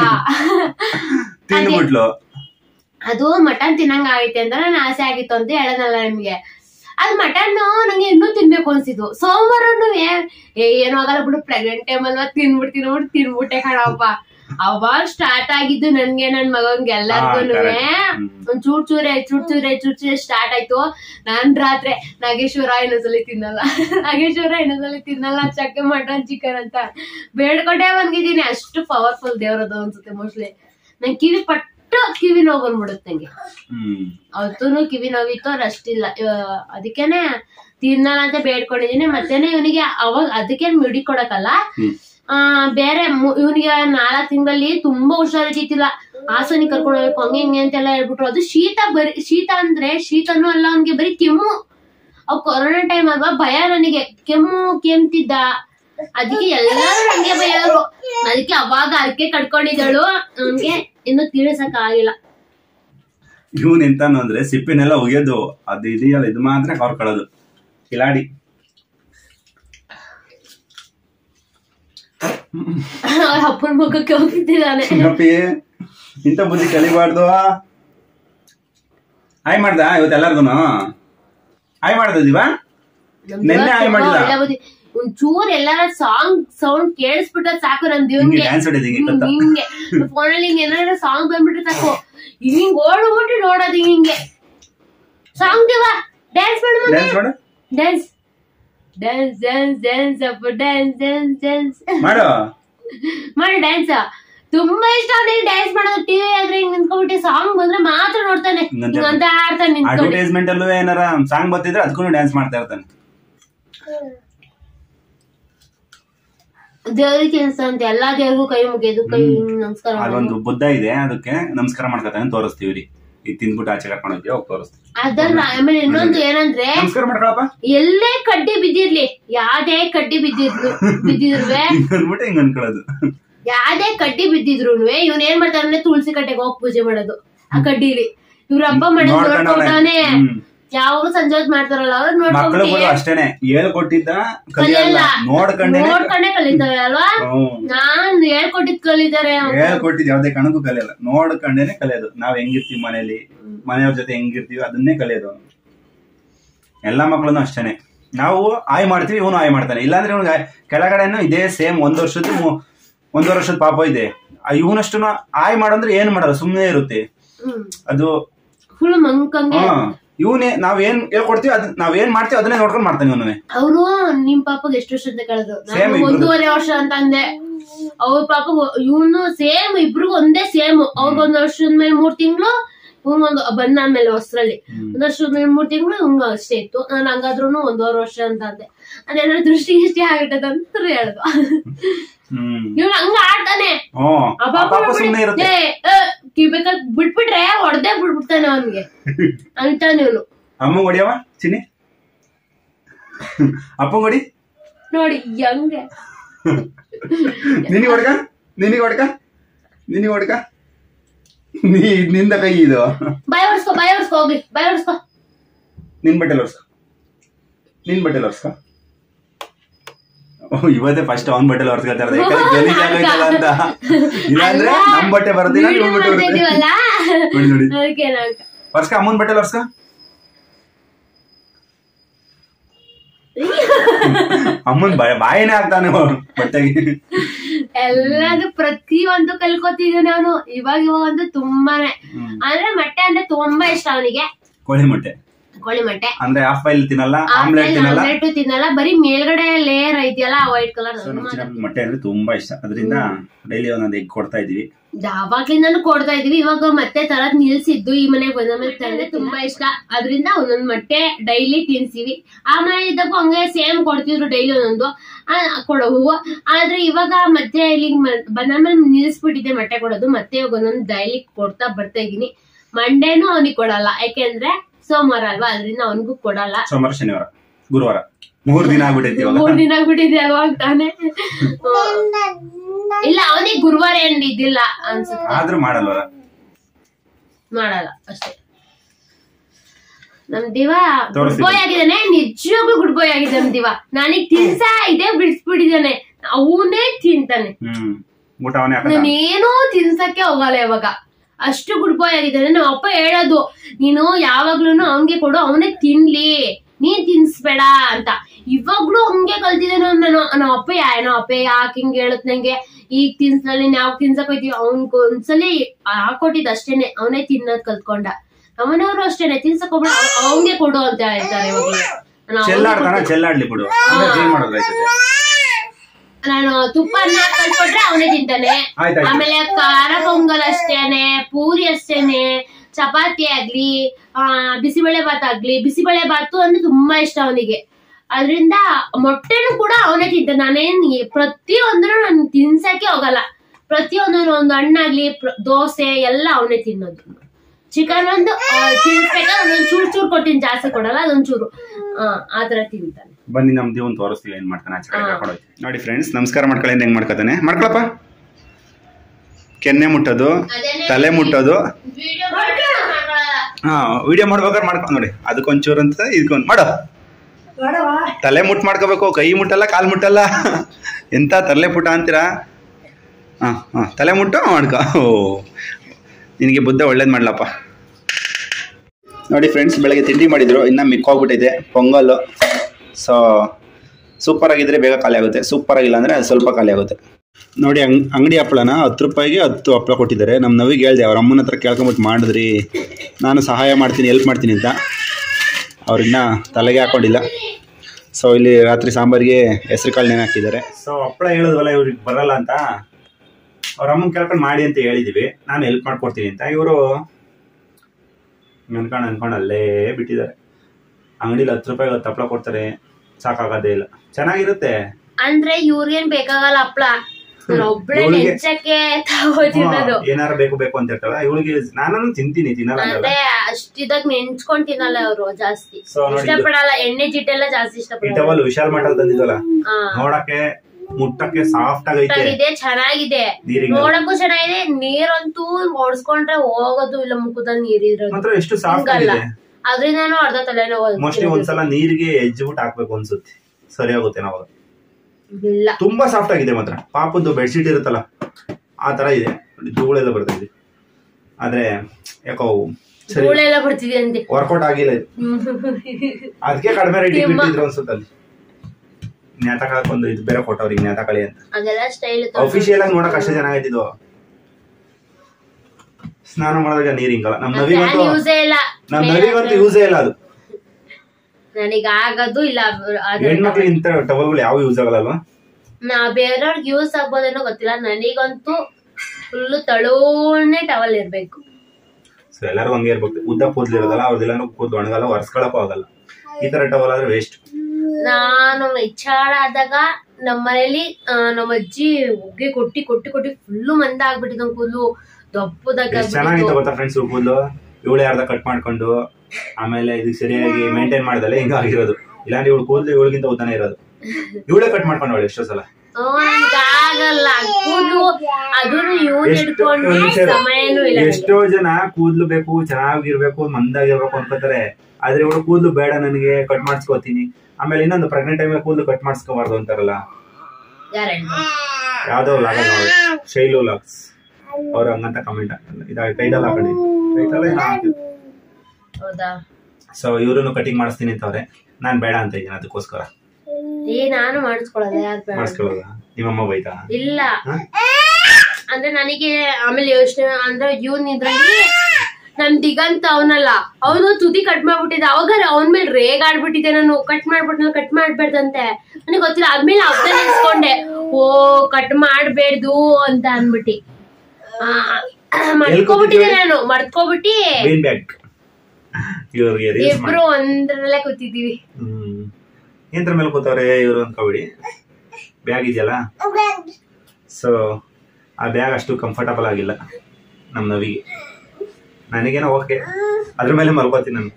ತಿಂದ್ಬಿಟ್ಲು ಅದು ಮಟನ್ ತಿನ್ನಂಗ ಆಗೈತೆ ಅಂತ ನನ್ ಆಸೆ ಆಗಿತ್ತು ಅಂತ ಹೇಳದಲ್ಲ ನಿಮ್ಗೆ ಅದ್ ಮಟನ್ ನಂಗೆ ಇನ್ನೂ ತಿನ್ಬೇಕು ಅನ್ಸಿದ್ದು ಸೋಮವಾರನು ಏ ಏನೂ ಆಗಲ್ಲ ಬಿಡು ಪ್ರೆಗ್ನೆಂಟ್ ಟೈಮ್ ಅಲ್ವಾ ತಿನ್ಬಿಡ್ತೀನಿ ತಿನ್ಬಿಟ್ಟು ತಿನ್ಬಿಟ್ಟೆ ಕಣಪ್ಪ ಅವಾಗ ಸ್ಟಾರ್ಟ್ ಆಗಿದ್ದು ನನ್ಗೆ ನನ್ ಮಗನ್ಗೆ ಎಲ್ಲಾರ್ಗು correct. ಹ್ಮ್. ಒಂದ್ ಚೂರ್ ಚೂರೆ ಚೂರ್ ಚೂರೆ ಚೂರ್ ಚೂರೆ ಸ್ಟಾರ್ಟ್ ಆಯ್ತು ನಾನ್ ರಾತ್ರಿ ನಾಗೇಶ್ವರ ಇನ್ನೊಂದ್ಸಲಿ ತಿನ್ನಲ್ಲ ನಾಗೇಶ್ವರ ಇನ್ನೊಂದ್ಸಲಿ ತಿನ್ನಲ್ಲ ಚಕ್ಕೆ ಮಟನ್ ಚಿಕನ್ ಅಂತ ಬೇಡ್ಕೊಂಡೇ ಬಂದಿದ್ದೀನಿ ಅಷ್ಟು ಪವರ್ಫುಲ್ ದೇವ್ರದು ಅನ್ಸುತ್ತೆ ಮೋಸ್ಟ್ಲಿ ನನ್ ಕಿವಿ ಪಟ್ಟು ಕಿವಿ ನೋವು ಬಂದ್ಬಿಡುತ್ತೆ ನಂಗೆ ಹ್ಮ್ ಅವತ್ತೂ ಕಿವಿ ನೋವಿತ್ತು ಅವ್ರು ಅಷ್ಟಿಲ್ಲ ಇವ- ಅದಕ್ಕೇನೆ ತಿನ್ನಲ್ಲ ಅಂತ ಬೇಡ್ಕೊಂಡಿದೀನಿ ಮತ್ತೇನೆ ಇವನಿಗೆ ಅವಾಗ ಅದಕ್ಕೇನ್ ಮಿಡಿ ಕೊಡಕಲ್ಲ ಹ್ಮ್ ಆ ಬೇರೆ ಇವನಿಗೆ ನಾಲ್ಕ್ ತಿಂಗಳಲ್ಲಿ ತುಂಬಾ ಹುಷಾರಿದ್ದಿತ್ತಿಲ್ಲ ಹಾಸನಿ ಕರ್ಕೊಂಡು ಹೋಗ್ಬೇಕು ಹಂಗೆ ಹಿಂಗೆ ಅಂತೆಲ್ಲ ಹೇಳ್ಬಿಟ್ರು ಅದು ಶೀತ ಬರೀ ಶೀತ ಅಂದ್ರೆ ಶೀತನೂ ಅಲ್ಲ ಅವ್ನಿಗೆ ಬರೀ ಕೆಮ್ಮು ಅವ್ ಕೊರೋನಾ ಟೈಮ್ ಅಲ್ವಾ ಭಯ ನನಗೆ ಕೆಮ್ಮು ಕೆಮ್ತಿದ್ದ ಅದಕ್ಕೆ ಎಲ್ಲರೂ ನಂಗೆ ಭಯರು ಅದಕ್ಕೆ ಅವಾಗ ಅರ್ಕೆ ಕಟ್ಕೊಂಡಿದ್ದಳು ನನ್ಗೆ ಇನ್ನು ತೀರ್ಸಕ್ ಆಗಿಲ್ಲ ಇವನ್ ಎಂತಾನು ಅಂದ್ರೆ ಸಿಪ್ಪಿನೆಲ್ಲ ಒಗೆಯೋದು ಅದು ಇದೆಯಲ್ಲ ಇದು ಮಾತ್ರ ಕಳ್ಕೊಳ್ಳೋದು ಕಿಲಾಡಿ ಅವ್ರ ಅಪ್ಪನ ಮುಖಕ್ಕೆ ಹೋಗ್ತಿದ್ದಾನೆ ಚಿನ್ನಪ್ಪಿ ಇಂಥ ಬುದ್ಧಿ ಕಲಿಬಾರ್ದು ಆಯ್ ಮಾಡ್ದ ಇವತ್ತು ಎಲ್ಲಾರ್ಗುನು ಆಯ್ ಮಾಡ್ದಿವಾ ನೆನ್ನೆ ಆಯ್ ಮಾಡಿಲ್ಲ ಒಂಚೂರ್ ಎಲ್ಲಾರ ಸಾಂಗ್ ಸೌಂಡ್ ಕೇಳಿಸ್ಬಿಟ್ರೆ ಸಾಕು ನನ್ ಹಿಂಗೆ ದೇವ್ರಿಗೆ ಡ್ಯಾನ್ಸ್ ಹೊಡಿಯೋದು ಹಿಂಗೆ ಕತ್ತ ಹಿಂಗೆ ಫೋನಲ್ಲಿ ಹಿಂಗೆ ಏನಾದ್ರು ಸಾಂಗ್ ಬಂದ್ಬಿಟ್ರೆ ಸಾಕು ಹಿಂಗ್ ಓಡ್ಬಿಟ್ಟು ನೋಡೋದು ಹಿಂಗೆ ಸಾಂಗ್ ದೇವ ಡ್ಯಾನ್ಸ್ ಮಾಡು ಡ್ಯಾನ್ಸ್ ಮಾಡು ಡ್ಯಾನ್ಸ್ ಡ್ಯಾನ್ಸ್ ಡ್ಯಾನ್ಸ್ ಡ್ಯಾನ್ಸ್ ಅಪ್ಪ ಡ್ಯಾನ್ಸ್ ಡ್ಯಾನ್ಸ್ ಡ್ಯಾನ್ಸ್ ಮಾಡು ಮಾಡಿ ಡ್ಯಾನ್ಸ್ ತುಂಬಾ ಇಷ್ಟ ಅವ್ನಿಗೆ ಡ್ಯಾನ್ಸ್ ಮಾಡೋದು ಟಿವಿ ಆದ್ರೆ ಹಿಂಗ್ ನಿಂತ್ಕೊಂಡ್ಬಿಟ್ಟು ಸಾಂಗ್ ಬಂದ್ರೆ ಮಾತ್ರ ನೋಡ್ತಾನೆ ಹಿಂಗಂತ ಹಿಂಗಂತ ಆಡ್ತಾನೆ ನಿಂತ್ಕೊಂಡು ಅಡ್ವರ್ಟೈಸ್ಮೆಂಟ್ ಅಲ್ಲೂ ಏನಾರ ಸಾಂಗ್ ಬರ್ತಿದ್ರೆ ಅದಕ್ಕೂ ಡ್ಯಾನ್ಸ್ ಮಾಡ್ತಾ ಇರ್ತಾನೆ ದೇವ್ರಿಗೆ ಕೆಲಸ ಅಂತ ಎಲ್ಲಾ ದೇವ್ರಿಗೂ ಕೈ ಮುಗಿಯೋದು ಕೈ ಹಿಂಗ್ ನಮಸ್ಕಾರ ಮಾಡೋದು. ಅಲ್ಲೊಂದು ಬುದ್ಧ ಇದೆ ಅದಕ್ಕೆ ನಮಸ್ಕಾರ ಮಾಡ್ಕೊತಾನೆ ತೋರಿಸ್ತೀವಿ ರೀ ಈಗ ತಿಂದ್ಬಿಟ್ಟು ಆಚೆ ಕರ್ಕೊಂಡು ಹೋಗ್ತೀವಿ ಹೋಗಿ ತೋರಿಸ್ತೀವಿ ಅದನ್ನ ಆಮೇಲೆ ಇನ್ನೊಂದು ಏನಂದ್ರೆ ನಮಸ್ಕಾರ ಮಾಡ್ಕೊಳಪ್ಪ ಎಲ್ಲೇ ಕಡ್ಡಿ ಬಿದ್ದಿರ್ಲಿ ಯಾವ್ದೇ ಕಡ್ಡಿ ಬಿದ್ದಿದ್ರು ಬಿದ್ದಿದ್ರುವೆ ಹಿಂಗ್ ಅಂದ್ಬಿಟ್ಟು ಹಿಂಗ್ ಅನ್ಕೊಳ್ಳೋದು ಯಾವ್ದೇ ಕಡ್ಡಿ ಬಿದ್ದಿದ್ರು ಇವ್ನ ಏನ್ ಮಾಡ್ತಾನೆ ಅಂದ್ರೆ ತುಳಸಿ ಕಟ್ಟೆಗೆ ಹೋಗಿ ಪೂಜೆ ಮಾಡೋದು ಆ ಕಡ್ಡಿಲಿ ಇವ್ರ ಹಬ್ಬ ಮಾಡೋದು ನೋಡ್ಕೊಂಡವ್ನೆ. ನೋಡ್ಕೊಂಡವನೆ ಹ್ಮ್. ಯಾವಾಗ ಸಂಜೆ ಹೊತ್ತು ಮಾಡ್ತಾರಲ್ಲ ಅವ್ರು ಮಕ್ಕಳುಗಳು ನೋಡ್ಕೊಂಡ್ಬಿಟ್ಟು ಅಷ್ಟೇನೆ ಹೇಳ್ಕೊಟ್ಟಿದ್ದ ಕಲಿಯಲ್ಲ ಕಲಿಯಲ್ಲ ನೋಡ್ಕೊಂಡೇನೆ ನೋಡ್ಕೊಂಡೇ ಕಲಿತವೆ ಅಲ್ವಾ ಹ್ಮ್. ನಾನ್ ಹೇಳ್ಕೊಟ್ಟಿದ್ ಕಲಿತಾರೆ ಹೇಳ್ಕೊಟ್ಟಿದ್ ಯಾವ್ದೇ ಕಾರಣಕ್ಕೂ ಕಲಿಯಲ್ಲ ನೋಡ್ಕೊಂಡೇನೆ ಕಲಿಯೋದು ನಾವ್ ಹೆಂಗಿರ್ತೀವಿ ಮನೇಲಿ ಮನೆಯವ್ರ ಜೊತೆ ಹೆಂಗಿರ್ತೀವಿ ಅದನ್ನೇ ಕಲಿಯೋದು ಅವ್ನು. ಎಲ್ಲಾ ಮಕ್ಕಳನ್ನು ಅಷ್ಟೇನೆ ನಾವು ಆಯ್ ಮಾಡ್ತೀವಿ ಇವನು ಆಯ್ ಮಾಡ್ತಾನೆ ಇಲ್ಲಾಂದ್ರೆ ಇವ್ನಿಗೆ ಕೆಳಗಡೆನು ಇದೇ ಸೇಮ್ ಒಂದ್ ವರ್ಷದ ಮೂ- ಒಂದೂವರೆ ವರ್ಷದ ಪಾಪ ಇದೆ ಇವನಷ್ಟು ಆಯ್ ಮಾಡಂದ್ರೆ ಏನ್ ಮಾಡಲ್ಲ ಸುಮ್ಮನೆ ಇರುತ್ತೆ ಹ್ಮ್ ಅದು ಫುಲ್ ಮಂಕಂಗೆ ಹಾ ಇವನೇ ನಾವೇನ್ ಹೇಳ್ಕೊಡ್ತೀವಿ ಅದ್ ನಾವೇನ್ ಮಾಡ್ತೀವಿ ಅದನ್ನೇ ನೋಡ್ಕೊಂಡು ಮಾಡ್ತಾನೆ ಇವನು ಅವರು ನಿಮ್ ಪಾಪಗ್ ಎಷ್ಟು ವರ್ಷ ಅಂತ ಕಳೆದ್ರು Same ನಾನು ಇಬ್ರದ್ದು. ಒಂದೂವರೆ ವರ್ಷ ಅಂತ ಅಂದೆ ಅವ್ರ ಪಾಪ ಇವನು ಸೇಮ್ ಇಬ್ರಿಗೂ ಒಂದೇ ಸೇಮ್ ಅವ್ರಿಗೊಂದ್ ವರ್ಷದ ಮೇಲೆ ಮೂರ್ ತಿಂಗಳು ಇವ್ಗೊಂದು ಬಂದಾದ್ಮೇಲೆ ಹೊಸ್ರಲ್ಲಿ ಒಂದ್ ವರ್ಷದ ಮೇಲೆ ಮೂರ್ ತಿಂಗಳು ಇವಂಗ ಅಷ್ಟೇ ಇತ್ತು ನಾನು ಹಂಗಾದ್ರೂ ಒಂದೂವರೆ ವರ್ಷ ಅಂತ ಅಂದೆ ಅದೇನೋ ದೃಷ್ಟಿ ಗಿಷ್ಟಿ ಆಗಿಟ್ಟದ ಅಂತ ಹೇಳ್ದು ಹ್ಮ್ ಇವ್ನು ಹಂಗ ಆಡ್ತಾನೆ ಹ್ಮ್ ಆ ಆ ಪಾಪ ಪಾಪ ನೋಡ್ಬಿಡಿ, ಸುಮ್ಮನೆ ಇರುತ್ತೆ ಏ, ಏ, ಕಿವಿಬೇಕ ಬಿಟ್ಬಿಟ್ರೆ ಹೊಡ್ದೇ ಬಿಟ್ಬಿಡ್ತಾನೆ ಅವನ್ಗೆ ಅಂತಾನೆ ಇವನು ಅಮ್ಮ ಹೊಡಿಯವ ಚಿನ್ನಿ ಅಪ್ಪ ಹೊಡಿ ನೋಡಿ ಹೆಂಗೆ ನಿನಗೆ ಹೊಡ್ಕ ನಿನಗೆ ಹೊಡ್ಕ ನಿನಗೆ ಹೊಡ್ಕ ನೀ ನಿಂದ ಕೈ ಇದು ಬಾಯ್ ಹೊಡ್ಸ್ಕೊ ಬಾಯ್ ಹೊಡ್ಸ್ಕೊ ಹೋಗ್ಲಿ ಬಾಯ್ ಹೊಡ್ಸ್ಕೊ ನಿನ್ ಬಟ್ಟೆಲ್ ಒರ್ಸ್ಕ ನಿನ್ ಬಟ್ಟೆಲ್ ಒರ್ಸ್ಕ ಓ ಇವತ್ತೇ ಫಸ್ಟ್ ಅವನ್ ಬಟ್ಟೆಲ್ ಒರ್ಸ್ಕೊತಾರ ಯಾಕಂದ್ರೆ ಗಲೀಜ್ ಆಗೋಯ್ತಲ್ಲ ಅಂತ ಇಲ್ಲಾಂದ್ರೆ ನಮ್ ಬಟ್ಟೆ ಬರ್ದಿಲ್ಲ Video ಇವ್ನ್ ಬಟ್ಟೆ ಮಾಡ್ತಾ ಬರುತ್ತೆ ಇದೀವಲ್ಲ ನೋಡಿ ನೋಡಿ ಅದಕ್ಕೆ ನಾನ್ ಒರ್ಸ್ಕ ಅಮ್ಮನ್ ಬಟ್ಟೆಲ್ ಒರ್ಸ್ಕ ಅಮ್ಮನ್ ಬಾಯ್ ಬಾಯಿನೇ ಆಗ್ತಾನೆ ಬಟ್ಟೆಗೆ ಎಲ್ಲದು ಪ್ರತಿಯೊಂದು ಕಲ್ಕೊತಿದ್ದಾನೆ ಅವನು ಇವಾಗ ಇವಾಗ ಒಂದು ತುಂಬಾನೇ ಹ್ಮ್. ಅಂದ್ರೆ ಮೊಟ್ಟೆ ಅಂದ್ರೆ ತುಂಬಾ ಇಷ್ಟ ಅವನಿಗೆ ಕೋಳಿ ಮೊಟ್ಟೆ ಕೋಳಿ ಮೊಟ್ಟೆ ಅಂದ್ರೆ ಹಾಫ್ ಬಾಯ್ಲ್ ತಿನ್ನಲ್ಲ ಆಮ್ಲೆಟ್ ತಿನ್ನಲ್ಲ ಆಮ್ಲೆಟ್ ತಿನ್ನಲ್ಲ ಬರೀ ಮೇಲ್ಗಡೆ ಲೇಯರ್ ಐತಿಯಲ್ಲ ವೈಟ್ ಕಲರ್ ಸೊ ನಮ್ಮ ಚಿನ್ನಪ್ಪಂಗೆ ಮೊಟ್ಟೆ ಅಂದ್ರೆ ತುಂಬಾ ಇಷ್ಟ ಅದರಿಂದ ಡೈಲಿ ಒಂದೊಂದು ಎಗ್ ಕೊಡ್ತಾ ಇದೀವಿ ಯಾವಾಗ್ಲಿಂದಾನು ಕೊಡ್ತಾ ಇದೀವಿ ಇವಾಗ ಮತ್ತೆ ತರದ್ ನಿಲ್ಸಿದ್ದು ಈ ಮನೆಗೆ ಬಂದ ಮೇಲೆ ತಂದೆ ತುಂಬಾ ಇಷ್ಟ ಅದರಿಂದ ಒಂದೊಂದ್ ಮೊಟ್ಟೆ ಡೈಲಿ ತಿನ್ಸಿವಿ ಆ ಮನೆ ಇದ್ದಾಗೂ ಹಂಗೆ ಸೇಮ್ ಕೊಡ್ತಿದ್ರು ಡೈಲಿ ಒಂದೊಂದು ಆ, ಕೊಡೋವು ಆದ್ರೆ ಇವಾಗ ಮತ್ತೆ ಇಲ್ಲಿ ಬಂದ ಮೇಲೆ ನಿಲ್ಸ್ಬಿಟ್ಟಿದ್ದೆ ಮೊಟ್ಟೆ ಕೊಡೋದು ಮತ್ತೆ ಇವಾಗ ಒಂದೊಂದು ಡೈಲಿ ಕೊಡ್ತಾ ಬರ್ತಾ ಇದೀನಿ ಮಂಡೇನು ಅವನಿಗೆ ಕೊಡಲ್ಲ ಯಾಕೆಂದ್ರೆ ಸೋಮವಾರ ಅಲ್ವಾ ಅದರಿಂದ ಅವನಿಗೂ ಕೊಡಲ್ಲ ಸೋಮವಾರ ಶನಿವಾರ ಗುರುವಾರ ಮೂರ್ ದಿನ ಆಗ್ಬಿಟ್ಟೈತಿ ಇವಾಗ ಮೂರ್ ದಿನ ಆಗ್ಬಿಟ್ಟಿದೆ ಅಲ್ವಾ ಅಂತಾನೆ ಇಲ್ಲ ಅವನಿಗೆ ಗುರುವಾರ ಏನ್ ಇದ್ದಿಲ್ಲ ಅನ್ಸುತ್ತೆ ಆದ್ರೂ ಮಾಡಲ್ವಲ್ಲ ಮಾಡಲ್ಲ ಅಷ್ಟೇ ನಮ್ ದಿವ ಗುಡ್ ತೋರಿಸ್ತೀನಿ. ಬಾಯ್ ಆಗಿದ್ದಾನೆ ನಿಜವಾಗ್ಲೂ ಗುಡ್ ಬಾಯ್ ಆಗಿದೆ ನಮ್ ದಿವ ನನಗ್ ತಿನ್ಸ ಇದೇ ಬಿಡಿಸ್ಬಿಟ್ಟಿದ್ದಾನೆ ಅವನೇ ತಿಂತಾನೆ ಹ್ಮ್ ಊಟ ಅವನೇ ಹಾಕಲ್ಲ ನಾನೇನೋ ತಿನ್ಸಕ್ಕೆ ಹೋಗಲ್ಲ ಇವಾಗ ಅಷ್ಟು ಗುಡ್ ಬಾಯ್ ಆಗಿದ್ದಾನೆ ನಮ್ಮ ಅಪ್ಪ ಹೇಳೋದು ನೀನು ಯಾವಾಗ್ಲೂ ಅವನ್ಗೆ ಕೊಡು ಅವನೇ ತಿನ್ಲಿ ನೀನ್ ತಿನ್ಸ್ಬೇಡ ಅಂತ ಇವಾಗ್ಲೂ ಹಂಗೆ ಕಲ್ತಿದ್ದಾನೆ ನಾನು ನಮ್ಮ ಅಪ್ಪ ಯಾ ನಮ್ಮ ಅಪ್ಪ ಯಾಕೆ ಹಿಂಗ್ ಹೇಳುತ್ ನಂಗೆ ಈಗ ತಿನ್ಸಲ್ಲಿ ನಾವ್ ತಿನ್ಸಕ್ ಹೋಯ್ತೀವಿ ಅವ್ನ್ಗ್ ಒಂದ್ಸಲಿ ಹಾಕೊಟ್ಟಿದ್ ಅಷ್ಟೇನೆ ಅವನೇ ತಿನ್ನೋದ್ ಕಲ್ತ್ಕೊಂಡ ನಮ್ಮನೆಯವರು ಅಷ್ಟೇನೆ ತಿನ್ಸಕ್ ಹೋಗ್ಬೇಡ ಅವನ್ಗೆ ಕೊಡು ಅಂತ ಹೇಳ್ತಾರೆ ಇವಾಗ್ಲೂ ನಾನು ಅವ್ನ್ಗೆ ಚೆಲ್ಲಾಡ್ತಾನ ಚೆಲ್ಲಾಡ್ಲಿ ಬಿಡು ಏನ್ ಮಾಡೋದು ಆಯ್ತದೆ ನಾನು ತುಪ್ಪ ಅನ್ನ ಕಲ್ಸ್ಕೊಟ್ರೆ ಅವನೇ ತಿಂತಾನೆ ಆಯ್ತಾಯ್ತು ಆಮೇಲೆ ಖಾರ ಪೊಂಗಲ್ ಅಷ್ಟೇನೆ ಪೂರಿ ಅಷ್ಟೇನೆ ಚಪಾತಿ ಆಗ್ಲಿ ಆ ಬಿಸಿಬೇಳೆ ಬಾತ್ ಆಗ್ಲಿ ಬಿಸಿಬೇಳೆ ಬಾತು ಅಂದ್ರೆ ತುಂಬಾ ಇಷ್ಟ ಅವನಿಗೆ ಅದರಿಂದ ಮೊಟ್ಟೆನು ಕೂಡ ಅವನೇ ತಿಂತಾನೆ ನಾನೇನ್ ಈ- ಪ್ರತಿಯೊಂದನ್ನು ನಾನು ತಿನ್ಸಕ್ಕೆ ಹೋಗಲ್ಲ ಪ್ರತಿಯೊಂದು ಒಂದು ಹಣ್ಣಾಗ್ಲಿ ಪ್ರ- ದೋಸೆ ಎಲ್ಲ ಅವನೇ ತಿನ್ನೋದು ಚಿಕನ್ ಒಂದು ಆ, ತಿನ್ಸ್ಬೇಕಾದ್ರೆ ಒಂದೊಂದ್ ಚೂರ್ ಚೂರ್ ಕೊಟ್ಟಿನಿ ಜಾಸ್ತಿ ಕೊಡಲ್ಲ ಅದೊಂದ್ ಚೂರು ಆ, ಆತರ ತಿಂತಾನೆ ಬನ್ನಿ ನಮ್ ದೇವನ್ ತೋರಿಸ್ತೀವಿ ಏನ್ ಮಾಡ್ತಾನೆ ಆಚೆ ಕಡೆ ಹಾ. ಕರ್ಕೊಂಡ್ ಹೋಗ್ತೀವಿ. ನೋಡಿ ಫ್ರೆಂಡ್ಸ್ ನಮಸ್ಕಾರ ಮಾಡ್ಕೊಳ್ಳಿ ಹೆಂಗ್ ಮಾಡ್ಕೊತಾನೆ ಮಾಡ್ಕೊಳಪ್ಪ ಕೆನ್ನೆ ಮುಟ್ಟೋದು ತಲೆ ಮುಟ್ಟೋದು ವಿಡಿಯೋ ಮಾಡ್ಕೊಳ್ಳಲ್ಲ ಹಾ ವಿಡಿಯೋ ಮಾಡ್ಬೇಕಾದ್ರೆ ಮಾಡ್ಕೊಂಡು ನೋಡಿ ಅದಕ್ಕೊಂಚೂರು ಅಂತ ಇದಕ್ಕೊಂದು ಮಾಡೋ ತಲೆ ಮುಟ್ ಮಾಡ್ಕೋಬೇಕು ಕೈ ಮುಟ್ಟಲ್ಲ ಕಾಲ್ ಮುಟ್ಟಲ್ಲ ಎಂತ ತಲೆ ಪುಟ ಅಂತೀರಾ ಹಾ ಹಾ ತಲೆ ಮುಟ್ಟು ಮಾಡ್ಕೊ ಓ ನಿನಗೆ ಬುದ್ಧ ಒಳ್ಳೇದು ಮಾಡ್ಲಪ್ಪ ನೋಡಿ ಫ್ರೆಂಡ್ಸ್ ಬೆಳಗ್ಗೆ ತಿಂಡಿ ಮಾಡಿದ್ರು ಇನ್ನ ಮಿಕ್ಕೋಗ್ಬಿಟ್ಟೈತೆ ಪೊಂಗಲ್ಲು ಸೊ ಸೂಪರ್ ಆಗಿದ್ರೆ ಬೇಗ ಖಾಲಿ ಆಗುತ್ತೆ ಸೂಪರ್ ಆಗಿಲ್ಲ ಅಂದ್ರೆ ಅದು ಸ್ವಲ್ಪ ಖಾಲಿ ಆಗುತ್ತೆ ನೋಡಿ ಅಂಗ್ ಅಂಗಡಿ ಹಪ್ಪಳನ ಹತ್ತು ರೂಪಾಯಿಗೆ ಹತ್ತು ಹಪ್ಪಳ ಕೊಟ್ಟಿದ್ದಾರೆ ನಮ್ಮ ನವಿಗೆ ಹೇಳ್ದೆ ಅವ್ರ ಅಮ್ಮನ ಹತ್ರ ಕೇಳ್ಕೊಂಬಿಟ್ಟು ಮಾಡಿದ್ರಿ ನಾನು ಸಹಾಯ ಮಾಡ್ತೀನಿ ಹೆಲ್ಪ್ ಮಾಡ್ತೀನಿ ಅಂತ ಅವ್ರಿನ್ನ ತಲೆಗೆ ಹಾಕೊಂಡಿಲ್ಲ ಸೊ ಇಲ್ಲಿ ರಾತ್ರಿ ಸಾಂಬಾರಿಗೆ ಹೆಸರು ಕಾಳು ನೆನೆ ಹಾಕಿದ್ದಾರೆ ಸೊ ಹಪ್ಪಳ ಹೇಳಿದ್ವಲ್ಲ ಇವ್ರಿಗೆ ಬರಲ್ಲ ಅಂತ ಅವ್ರ ಅಮ್ಮನ ಕೇಳ್ಕೊಂಡು ಮಾಡಿ ಅಂತ ಹೇಳಿದೀವಿ ನಾನು ಹೆಲ್ಪ್ ಮಾಡ್ಕೊಡ್ತೀನಿ ಅಂತ ಇವರು ಅನ್ಕೊಂಡು ಅನ್ಕೊಂಡು ಅಲ್ಲೇ ಬಿಟ್ಟಿದ್ದಾರೆ ಅಂಗಡಿಲಿ ಹತ್ತು ರೂಪಾಯಿಗೆ ಹತ್ತು ಹಪ್ಪಳ ಕೊಡ್ತಾರೆ ಸಾಕಾಗೋದೇ ಇಲ್ಲ ಚೆನ್ನಾಗಿರುತ್ತೆ ಅಂದ್ರೆ ಇವ್ರಿಗೇನ್ ಬೇಕಾಗಲ್ಲ ಹಪ್ಳ ಒಬ್ಳೆ ಇವ್ಳಿಗೆ- ನೆಂಚಕ್ಕೆ ತಗೋತಿರೋದು ಹ್ಮ್, ಏನಾರ ಬೇಕು ಬೇಕು ಅಂತ ಇರ್ತಾರ ಇವಳಿಗೆ ನಾನು ತಿಂತೀನಿ ತಿನ್ನಲ್ಲ ಅನ್ನಲ್ಲ. ಅಂದ್ರೆ ಅಷ್ಟಿದಾಗ ನೆಂಚ್ಕೊಂಡ್ ತಿನ್ನಲ್ಲ ಅವರು ಜಾಸ್ತಿ So, ನೋಡಿ ಇದು- ಇಷ್ಟಪಡಲ್ಲ ಎಣ್ಣೆ ಜಿಟ್ಟೆಲ್ಲ ಜಾಸ್ತಿ ಈ ಇಷ್ಟಪಡಲ್ಲ ಟವಲ್ ವಿಶಾಲ್ ಮಠಲ್ ತಂದಿದ್ವಲ್ಲ ಹಾ. ನೋಡಕ್ಕೆ ಮುಟ್ಟಕ್ಕೆ ಸಾಫ್ಟ್ ಆಗೈತೆ ಇದೆ ಚೆನ್ನಾಗಿದೆ ನೀರಿಂಗ್ ನೋಡಕ್ಕೂ ಚೆನ್ನಾಗಿದೆ ನೀರಂತೂ ಓಡಿಸ್ಕೊಂಡ್ರೆ ಹೋಗೋದು ಇಲ್ಲ ಮುಖದಲ್ಲಿ ನೀರಿರೋದು ಮಾತ್ರ ಎಷ್ಟು ಸಾಫ್ಟ್ ಹಿಂಗಲ್ಲ ಆಗಿದೆ ಅದ್ರಿಂದಾನು ಅರ್ಧ ತಲೆನೋವು ಮೋಸ್ಟ್ಲಿ ಒಂದ್ಸಲ ನೀರಿಗೆ ಎಜ್ಜಿಬಿಟ್ಟು ಹಾಕ್ಬೇಕು ಅನ್ಸುತ್ತೆ ಸರಿ ಆಗುತ್ತೆ ನಾವು ಇಲ್ಲ ತುಂಬಾ ಸಾಫ್ಟ್ ಆಗಿದೆ ಮಾತ್ರ ಪಾಪದ್ದು ಬೆಡ್ಶೀಟ್ ಇರುತ್ತಲ್ಲ ಆ ತರ ಇದೆ ನೋಡಿ, ಧೂಳೆಲ್ಲ ಬರ್ತಾ ಇದೆ ಆದ್ರೆ ಯಾಕೋ ಸರಿ ಧೂಳೆಲ್ಲ ಬರ್ತಿದೆ ಅಂತೆ ವರ್ಕೌಟ್ ಆಗಿಲ್ಲ ಇದು ಅದಕ್ಕೆ ಕಡಿಮೆ ರೇಟ್ ನಿಮ್ಮ- ಬಿಟ್ಟಿದ್ರು ಅನ್ಸುತ್ತೆ ಅಲ್ಲಿ ಜ್ಞಾತಕಳಕ್ ಒಂದು ಇದು ಬೇರೆ ಕೊಟ್ಟವ್ರಿಗೆ ಜ್ಞಾತಕಳಿ ಅಂತ ಅದೆಲ್ಲ ಸ್ಟೈಲ್ ಅಫಿಷಿಯಲ್ ಆಗಿ ನೋಡಕ್ ಅಷ್ಟೇ ಚೆನ್ನಾಗೈತಿದ್ದು ಸ್ನಾನ ಮಾಡಿದಾಗ ನೀರ್ ಹಿಂಗಲ್ಲ ನಮ್ ನವಿಗಂತೂ ಯೂಸೇ ಇಲ್ಲ ನಮ್ ನವಿಗಂತೂ ಯೂಸೇ ಇಲ್ಲ ಅದು ನನಗೆ ಆಗದು ಇಲ್ಲ ಅದು- ಹೆಣ್ಮಕ್ಳಿಗೆ ಇಂಥ ಟವಲ್ಗಳು ಯಾವ ಯೂಸ್ ಆಗಲ್ಲ ಅಲ್ವಾ ನಾ ಬೇರೆಯವ್ರಿಗೆ ಯೂಸ್ ಆಗ್ಬೋದೇನೋ ಗೊತ್ತಿಲ್ಲ ನನಗಂತೂ ಫುಲ್ ತಳೋಣೆ ಟವಲ್ ಇರ್ಬೇಕು ಸೊ ಎಲ್ಲರೂ ಹಂಗೆ ಇರ್ಬೇಕು ಉದ್ದ ಕೂದ್ಲು ಇರೋದಲ್ಲ ಅವ್ರದ್ದೆಲ್ಲ ಕೂದ್ಲು ಒಣಗಲ್ಲ ಒರೆಸ್ಕೊಳಕ್ಕೂ ಆಗಲ್ಲ ಈ ತರ ಟವಲ್ ಆದ್ರೆ ವೇಸ್ಟ್ ನಾನು ಹೆಚ್ಚಾಳ ಆದಾಗ ನಮ್ಮ ಮನೇಲಿ ಆ, ನಮ್ಮ ಅಜ್ಜಿ ಹೊಗೆ ಕೊಟ್ಟಿ ಕೊಟ್ಟಿ ಕೊಟ್ಟಿ ಫುಲ್ಲು ಮಂದ ಆಗ್ಬಿಟ್ಟಿದ್ ನಮ್ ಕೂದಲು ದಪ್ಪದಾಗ ಎಷ್ಟು ಚೆನ್ನಾಗಿತ್ತು ಗೊತ್ತಾ ಫ್ರೆಂಡ್ಸ್ ಕೂದಲು ಇವಳೆ ಅರ್ಧ ಕಟ್ ಮಾಡ್ಕೊಂಡು ಆಮೇಲೆ ಇದಕ್ಕೆ ಸರಿಯಾಗಿ ಮೇಂಟೈನ್ ಮಾಡ್ದಲ್ಲ ಹಿಂಗ ಆಗಿರೋದು ಇಲ್ಲಾಂದ್ರೆ ಇವಳು ಕೂದಲು ಇವಳಿಗಿಂತ ಉದ್ದಾನೆ ಇರೋದು ಇವಳೇ ಕಟ್ ಮಾಡ್ಕೊಂಡವಳೆ ಎಷ್ಟೋ ಸಲ ಆಗಲ್ಲ ಕೂದಲು ಅದನ್ನು ಇವ್ನು ಎಷ್ಟು ಹಿಡ್ಕೊಂಡ್ರೆ ಒಂದ್ ನಿಮಿಷ ಇರು. ಸಮಯನೂ ಇಲ್ಲ ಎಷ್ಟೋ ಜನ ಕೂದ್ಲು ಬೇಕು ಚೆನ್ನಾಗಿರ್ಬೇಕು ಮಂದಾಗಿರ್ಬೇಕು ಅನ್ಕೋತಾರೆ ಆದ್ರೆ ಇವಳು ಕೂದ್ಲು ಬೇಡ ನನಗೆ ಕಟ್ ಮಾಡಿಸ್ಕೋತೀನಿ ಆಮೇಲೆ ಇನ್ನೊಂದು ಪ್ರೆಗ್ನೆಂಟ್ ಟೈಮ್ ಕೂದ್ಲು ಕಟ್ ಮಾಡಿಸ್ಕೋಬಾರ್ದು ಅಂತಾರಲ್ಲ ಯಾರು ಯಾವ್ದೋ ಲಾಗ ನೋಡಿ ಶೈಲು ಲಾಕ್ಸ್ ಅವ್ರು ಹಂಗಂತ ಕಮೆಂಟ್ ಇದಾಗ ಟೈಟಲ್ ಹಾಕೊಳ್ಳಿ ಟೈಟಲ್ ಹೌದಾ ಸೊ ಇವ್ರನ್ನು ಕಟಿಂಗ್ ಮಾಡಿಸ್ತೀನಿ ಅಂತವ್ರೆ ನಾನ್ ಬೇಡ ಅಂತ ಇದ್ದೀನಿ ಅದಕ್ಕೋಸ್ಕರ ಏ ನಾನು ಮಾಡಿಸ್ಕೊಳಲ್ಲ ಯಾರು ಬೇಡ ಮಾಡಿಸ್ಕೊಳ್ಳೋದ ನಿಮ್ಮಮ್ಮ ಬೈತಾ ಇಲ್ಲ ಹ? ಅಂದ್ರೆ ನನಗೆ ಆಮೇಲೆ ಯೋಚನೆ ಅಂದ್ರೆ ಇವನ್ ಇದ್ರಲ್ಲಿ ನಮ್ ದಿಗಂತ ಅವನಲ್ಲ ಅವನು ತುದಿ ಕಟ್ ಮಾಡ್ಬಿಟ್ಟಿದ್ದ ಅವಾಗ ಅವನ ಮೇಲೆ ರೇಗ್ ಆಡ್ಬಿಟ್ಟಿದ್ದೆ ನಾನು ಕಟ್ ಮಾಡ್ಬಿಟ್ಟು ಕಟ್ ಮಾಡ್ಬೇಡ್ದಂತೆ ನನಗೆ ಗೊತ್ತಿಲ್ಲ ಆದ್ಮೇಲೆ ಅರ್ಧ ನಿಲ್ಸ್ಕೊಂಡೆ ಓ ಕಟ್ ಮಾಡ್ಬೇಡ್ದು ಅಂತ ಅನ್ಬಿಟ್ಟಿ ಆ, ಮರ್ತ್ಕೊಬಿಟ್ಟಿದ್ದೆ ನಾನು ಮರ್ತ್ಕೊಬಿಟ್ಟಿ ಬೇನ್ ಬ್ಯಾಗ್ ಇವ್ರಿಗೆ ರೀಲ್ಸ್ ಮಾಡಿ ಇಬ್ರು ಒಂದ್ರಲ್ಲೇ ಕೂತಿದೀವಿ ಹ್ಮ್ ಯಂತ್ರ ಮೇಲೆ ಕೂತವ್ರೆ ಇವರು ಅನ್ಕೋಬಿಡಿ ಬ್ಯಾಗ್ ಇದೆಯಲ್ಲ ಸೊ ಆ ಬ್ಯಾಗ್ ಅಷ್ಟು ಕಂಫರ್ಟಬಲ್ ಆಗಿಲ್ಲ ನಮ್ಮ ನವಿಗೆ ನನಗೇನೋ ಓಕೆ ಅದ್ರ ಮೇಲೆ ಮಲ್ಕೋತೀನಿ ನಾನು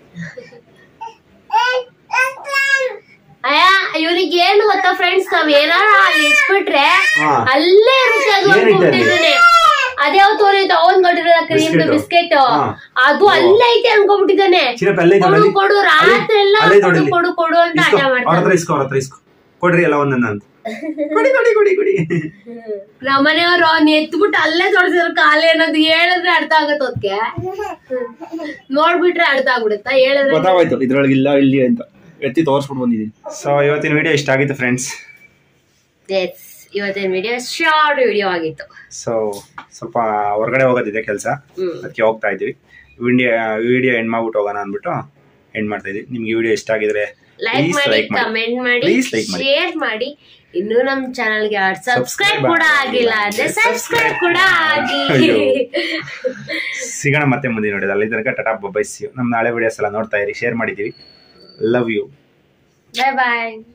ಅಯ್ಯ ಇವನಿಗೆ ಏನು ಗೊತ್ತಾ ಫ್ರೆಂಡ್ಸ್ ನಾವ್ ಏನಾರ ಅಲ್ಲಿ ಇಟ್ಬಿಟ್ರೆ ಹಾ. ಅಲ್ಲೇ ಇರುತ್ತೆ ಅದು ಏನ್ ಇಟ್ಟಲ್ಲಿ? ಅನ್ಕೊಂಡ್ಬಿಟ್ಟಿದ್ದಾನೆ ಅದೇ ಅವತ್ತು ಅವನ್ ಕೊಟ್ಟಿರೋ ಕ್ರೀಮ್ Biscuit. ಬಿಸ್ಕೆಟ್ ಹಾ. ಅದು ಅಲ್ಲೇ ಐತೆ ಅನ್ಕೊಂಡ್ಬಿಟ್ಟಿದ್ದಾನೆ ಚಿರಪ್ಪ ಅಲ್ಲೇ ಕೊಡು ಇದ್ದಾವಲ್ಲಿ? ಕೊಡು ರಾತ್ರಿ ಎಲ್ಲ ಅಲ್ಲೇ ಕೊಡು ನೋಡಿಲ್ಲಿ. ಕೊಡು ಕೊಡು ಅಂತ ಇಸ್ಕೊ, ಆಟ ಅವ್ರ ಹತ್ರ ಮಾಡ್ತಾನೆ ಇಸ್ಕೊ ಅವ್ರ ಹತ್ರ ಇಸ್ಕೊ ಕೊಡ್ರಿ ಎಲ್ಲ ಒಂದೊಂದು ಅಂತ ಕೊಡಿ ಕೊಡಿ ಕೊಡಿ ಕೊಡಿ ನಮ್ಮನೆಯವರು ಅವ್ನ ಎತ್ಬಿಟ್ಟು ಅಲ್ಲೇ ತೊಡ್ಸಿದ್ರು ಕಾಲೇ ಅನ್ನೋದು ಹೇಳಿದ್ರೆ ಅರ್ಥ ಆಗತ್ತೆ ಅದಕ್ಕೆ ನೋಡ್ಬಿಟ್ರೆ ಅರ್ಥ ಆಗ್ಬಿಡುತ್ತಾ ಹೇಳಿದ್ರೆ ಗೊತ್ತಾಗೋಯ್ತು ಇದ್ರೊಳಗೆ ಇಲ್ಲ ಇಲ್ಲಿ ಅಂತ ಎತ್ತಿ ತೋರಿಸ್ಬಿಟ್ಟು ಬಂದಿದ್ದೀನಿ ಸೊ ಇವತ್ತಿನ ವಿಡಿಯೋ ಇಷ್ಟ ಆಗಿತ್ತು ಫ್ರೆಂಡ್ಸ್ Yes, ಇವತ್ತಿನ ವಿಡಿಯೋ ಶಾರ್ಟ್ ವಿಡಿಯೋ ಆಗಿತ್ತು ಸೊ ಸ್ವಲ್ಪ ಹೊರಗಡೆ ಹೋಗೋದಿದೆ ಕೆಲಸ ಹ್ಮ್ ಅದಕ್ಕೆ ಹೋಗ್ತಾ ಇದ್ವಿ ವಿಡಿಯೋ ವಿಡಿಯೋ ಎಂಡ್ ಮಾಡ್ಬಿಟ್ಟು ಹೋಗೋಣ ಅಂದ್ಬಿಟ್ಟು ಎಂಡ್ ಮಾಡ್ತಾ ಇದ್ವಿ ನಿಮ್ಗೆ ವಿಡಿಯೋ ಇಷ್ಟ ಆಗಿದ್ರೆ ಲೈಕ್ Please ಮಾಡಿ like ಮಾಡಿ. ಕಮೆಂಟ್ ಮಾಡಿ Please like ಮಾಡಿ. ಶೇರ್ ಮಾಡಿ ಇನ್ನು ನಮ್ ಚಾನಲ್ಗೆ ಸಬ್ಸ್ಕ್ರೈಬ್ Subscribe ಕೂಡ ಆಗಿಲ್ಲ ಆಗಿಲ್ಲ ಅಂದ್ರೆ ಅಂದ್ರೆ ಸಬ್ಸ್ಕ್ರೈಬ್ ಕೂಡ ಆಗಿ ಅಯ್ಯೋ. ಸಿಗೋಣ ಮತ್ತೆ ಮುಂದಿನ ನೋಡಿದ ಅಲ್ಲಿ ತನಕ ಟಟಾ ಬೊಬ್ಬೈಸಿ ನಮ್ಮ ನಾಳೆ ವಿಡಿಯೋಸ್ ಎಲ್ಲ ನೋಡ್ತಾ ಇರಿ ಶೇರ್ ಮಾಡಿದ್ದೀವಿ ಲವ್ ಯು ಬಾಯ್ ಬಾಯ್